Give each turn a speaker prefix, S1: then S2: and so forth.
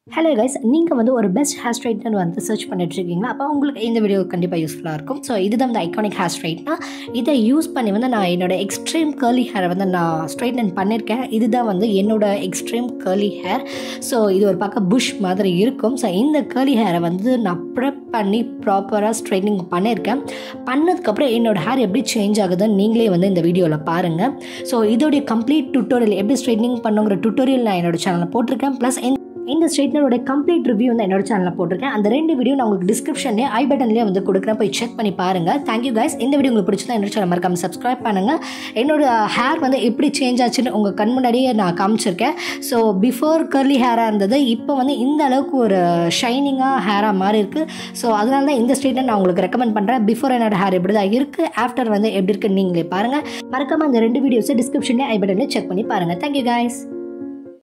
S1: hello guys நீங்கள் வந்து ஒரு பெஸ்ட் ஹேர் ஸ்ட்ரைட்னர் வந்து சர்ச் பண்ணிட்டு இருக்கீங்களா அப்போ உங்களுக்கு இந்த வீடியோ கண்டிப்பாக யூஸ்ஃபுல்லாக இருக்கும் ஸோ இதுதான் வந்து ஐகானிக் ஹேர் ஸ்ட்ரைட்னா இதை யூஸ் பண்ணி வந்து நான் என்னோட எக்ஸ்ட்ரீம் கேர்லி ஹேரை வந்து நான் ஸ்ட்ரைட்டன் பண்ணியிருக்கேன் இதுதான் வந்து என்னோட எக்ஸ்ட்ரீம் கேர்லி ஹேர் ஸோ இது ஒரு பக்கம் புஷ் மாதிரி இருக்கும் ஸோ இந்த கேர்லி ஹேரை வந்து நான் ப்ரெப் பண்ணி ப்ராப்பராக ஸ்ட்ரைட்னிங் பண்ணியிருக்கேன் பண்ணதுக்கப்புறம் என்னோட ஹேர் எப்படி சேஞ்ச் ஆகுதுன்னு நீங்களே வந்து இந்த வீடியோவில் பாருங்கள் ஸோ இதோடைய கம்ப்ளீட் டுட்டோரியல் எப்படி ஸ்ட்ரைட்னிங் பண்ணுங்கிற டுட்டோரியல் நான் என்னோட சேனலில் போட்டிருக்கேன் ப்ளஸ் இந்த ஸ்ட்ரைட்னரோட கம்ப்ளீட் ரிவ்யூ வந்து என்னோட சேனலில் போட்டிருக்கேன் அந்த ரெண்டு வீடியோ நான் உங்களுக்கு டிஸ்கிரிப்ஷன்லேயே ஐ பட்டன்லேயே வந்து கொடுக்குறேன் போய் செக் பண்ணி பாருங்கள் தேங்க்யூ கைஸ் இந்த வீடியோ உங்களுக்கு பிடிச்சதா என்னோட சேனல் மறக்காம சப்ஸ்கிரைப் பண்ணுங்கள் என்னோட ஹேர் வந்து எப்படி சேஞ்ச் ஆச்சுன்னு உங்கள் கண் முன்னாடியே நான் காமிச்சிருக்கேன் ஸோ பிஃபோர் கர்லி ஹேராக இருந்தது இப்போ வந்து இந்த அளவுக்கு ஒரு ஷைனிங்காக ஹேராக மாறி இருக்குது ஸோ அதனால தான் இந்த ஸ்ட்ரைட்டை நான் உங்களுக்கு ரெக்கமெண்ட் பண்ணுறேன் பிஃபோர் என்னோட ஹேர் எப்படி தான் இருக்குது ஆஃப்டர் வந்து எப்படி இருக்குன்னு நீங்களே பாருங்கள் மறக்காமல் அந்த ரெண்டு வீடியோஸை டிஸ்கிரிப்ஷன்லேயே ஐ பட்டன்லேயே செக் பண்ணி பாருங்கள் தேங்க்யூ கைஸ்